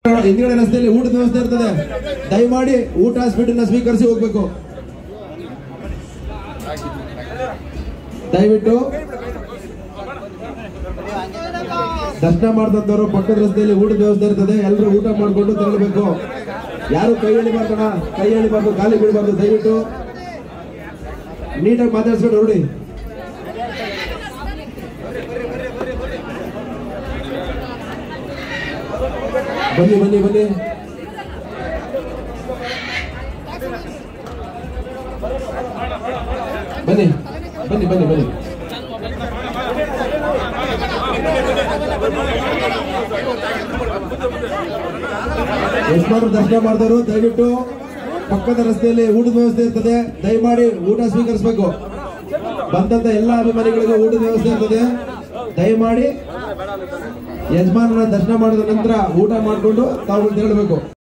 ಹಿಂದ್ಗಡೆ ರಸ್ತೆಯಲ್ಲಿ ಊಟದ ವ್ಯವಸ್ಥೆ ಇರ್ತದೆ ದಯಮಾಡಿ ಊಟ ಸ್ವೀಟನ್ನ ಸ್ವೀಕರಿಸಿ ಹೋಗ್ಬೇಕು ದಯವಿಟ್ಟು ದರ್ಶನ ಮಾಡಿದಂತವ್ರು ಪಕ್ಕದ ರಸ್ತೆಯಲ್ಲಿ ಊಟದ ವ್ಯವಸ್ಥೆ ಇರ್ತದೆ ಎಲ್ಲರೂ ಊಟ ಮಾಡ್ಕೊಂಡು ತೆರಳಬೇಕು ಯಾರು ಕೈ ಎಳಿಬಾರ್ದಣ ಕೈ ಎಳಿಬಾರ್ದು ಖಾಲಿ ಬಿಡಬಾರ್ದು ದಯವಿಟ್ಟು ನೀಟಾಗಿ ಮಾತಾಡ್ಸ್ಕೊಂಡು ನೋಡಿ ಬನ್ನಿ ಬನ್ನಿ ಬನ್ನಿ ಬನ್ನಿ ಬನ್ನಿ ಬನ್ನಿ ಬನ್ನಿ ಯಜಮಾನರು ದರ್ಶನ ಮಾಡಿದವರು ದಯವಿಟ್ಟು ಪಕ್ಕದ ರಸ್ತೆಯಲ್ಲಿ ಊಟದ ವ್ಯವಸ್ಥೆ ಇರ್ತದೆ ದಯಮಾಡಿ ಊಟ ಸ್ವೀಕರಿಸಬೇಕು ಬಂದಂತ ಎಲ್ಲ ಅಭಿಮಾನಿಗಳಿಗೂ ಊಟದ ವ್ಯವಸ್ಥೆ ಇರ್ತದೆ ದಯಮಾಡಿ ಯಜಮಾನನ ದರ್ಶನ ಮಾಡಿದ ನಂತರ ಊಟ ಮಾಡಿಕೊಂಡು ತಾವು ತೆರಳಬೇಕು